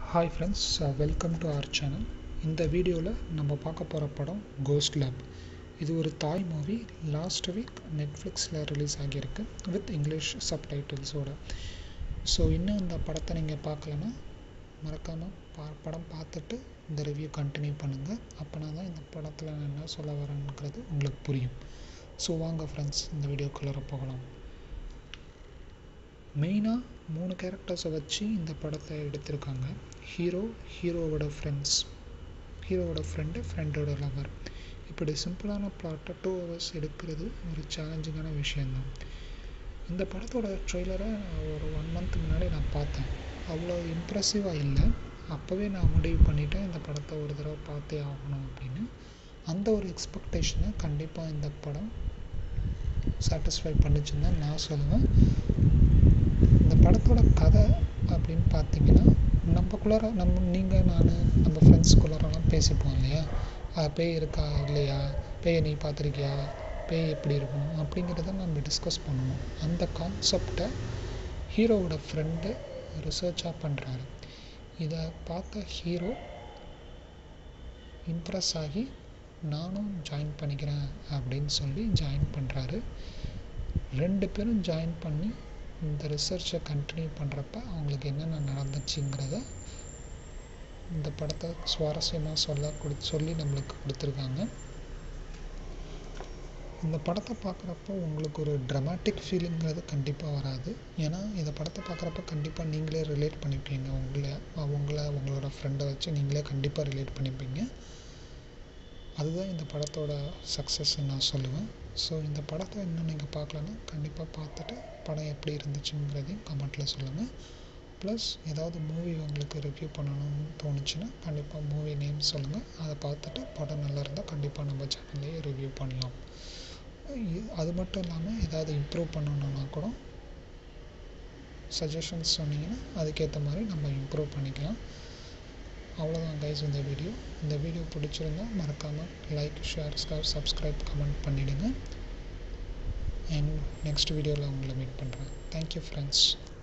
hi friends welcome to our channel இந்த வீடியோவில் நம்ம பார்க்க போகிற படம் கோஸ்ட் லேப் இது ஒரு தாய் மூவி லாஸ்ட் வீக் நெட்ஃப்ளிக்ஸில் ரிலீஸ் ஆகியிருக்கு வித் இங்கிலீஷ் சப்டைட்டில்ஸோட ஸோ இன்னும் இந்த படத்தை நீங்கள் பார்க்கலன்னா மறக்காமல் பா படம் பார்த்துட்டு இந்த ரிவ்யூ கண்டினியூ பண்ணுங்கள் அப்போனா தான் இந்த படத்தில் நான் என்ன சொல்ல வரேங்கிறது உங்களுக்கு புரியும் ஸோ வாங்க ஃப்ரெண்ட்ஸ் இந்த வீடியோக்குள்ளே போகலாம் மெயினாக மூணு கேரக்டர்ஸை வச்சு இந்த படத்தை எடுத்திருக்காங்க ஹீரோ ஹீரோவோட ஃப்ரெண்ட்ஸ் ஹீரோவோட ஃப்ரெண்டு ஃப்ரெண்டோட லவர் இப்படி சிம்பிளான ப்ளாட்டை டூ ஹவர்ஸ் எடுக்கிறது ஒரு சேலஞ்சிங்கான விஷயந்தான் இந்த படத்தோட ட்ரெய்லரை ஒரு ஒன் மந்த் முன்னாடி நான் பார்த்தேன் அவ்வளோ இம்ப்ரெசிவாக இல்லை அப்போவே நான் முடிவு பண்ணிட்டேன் இந்த படத்தை ஒரு தடவை பார்த்தே ஆகணும் அப்படின்னு அந்த ஒரு எக்ஸ்பெக்டேஷனை கண்டிப்பாக இந்த படம் சாட்டிஸ்ஃபை பண்ணிச்சுன்னு தான் நான் சொல்லுவேன் இந்த படத்தோட கதை அப்படின்னு பார்த்தீங்கன்னா நம்மக்குள்ளார நம்ம நீங்கள் நான் நம்ம ஃப்ரெண்ட்ஸ்குள்ளாரெல்லாம் பேசிப்போம் இல்லையா பேய் இருக்கா இல்லையா பேயை நீ பார்த்துருக்கியா பேய் எப்படி இருக்கும் அப்படிங்கிறத நம்ம டிஸ்கஸ் பண்ணுவோம் அந்த கான்செப்டை ஹீரோவோட ஃப்ரெண்டு ரிசர்ச்சாக பண்ணுறாரு இதை பார்த்த ஹீரோ இம்ப்ரெஸ் ஆகி நானும் ஜாயின் பண்ணிக்கிறேன் அப்படின்னு சொல்லி ஜாயின் பண்ணுறாரு ரெண்டு பேரும் ஜாயின் பண்ணி இந்த ரிசர்ச்சை கண்டினியூ பண்ணுறப்ப அவங்களுக்கு என்னென்ன நடந்துச்சுங்கிறத இந்த படத்தை சுவாரஸ்யமாக சொல்ல கொடு சொல்லி நம்மளுக்கு கொடுத்துருக்காங்க இந்த படத்தை பார்க்குறப்போ உங்களுக்கு ஒரு ட்ரமாட்டிக் ஃபீலிங்கிறது கண்டிப்பாக வராது ஏன்னா இந்த படத்தை பார்க்குறப்ப கண்டிப்பாக நீங்களே ரிலேட் பண்ணிப்பீங்க உங்களை அவங்கள உங்களோட ஃப்ரெண்டை வச்சு நீங்களே கண்டிப்பாக ரிலேட் பண்ணிப்பீங்க அதுதான் இந்த படத்தோட சக்ஸஸ்ன்னு நான் சொல்லுவேன் ஸோ இந்த படத்தை இன்னும் நீங்கள் பார்க்கலன்னா கண்டிப்பாக பார்த்துட்டு படம் எப்படி இருந்துச்சுங்கிறதையும் கமெண்ட்டில் சொல்லுங்கள் ப்ளஸ் ஏதாவது மூவி உங்களுக்கு ரிவ்யூ பண்ணணும்னு தோணுச்சுன்னா கண்டிப்பாக மூவி நேம் சொல்லுங்கள் அதை பார்த்துட்டு படம் நல்லா இருந்தால் கண்டிப்பாக நம்ம சேனல்லையே ரிவ்யூ பண்ணலாம் அது மட்டும் இல்லாமல் ஏதாவது இம்ப்ரூவ் பண்ணணுன்னா கூட சஜஷன்ஸ் சொன்னீங்கன்னா அதுக்கேற்ற மாதிரி நம்ம இம்ப்ரூவ் பண்ணிக்கலாம் அவ்வளோதான் கைஸ் இந்த வீடியோ இந்த வீடியோ பிடிச்சிருந்தா மறக்காமல் லைக் ஷேர் சப்ஸ்கிரைப் கமெண்ட் பண்ணிவிடுங்க அண்ட் நெக்ஸ்ட் வீடியோவில் உங்களை மீட் பண்ணுறேன் தேங்க்யூ ஃப்ரெண்ட்ஸ்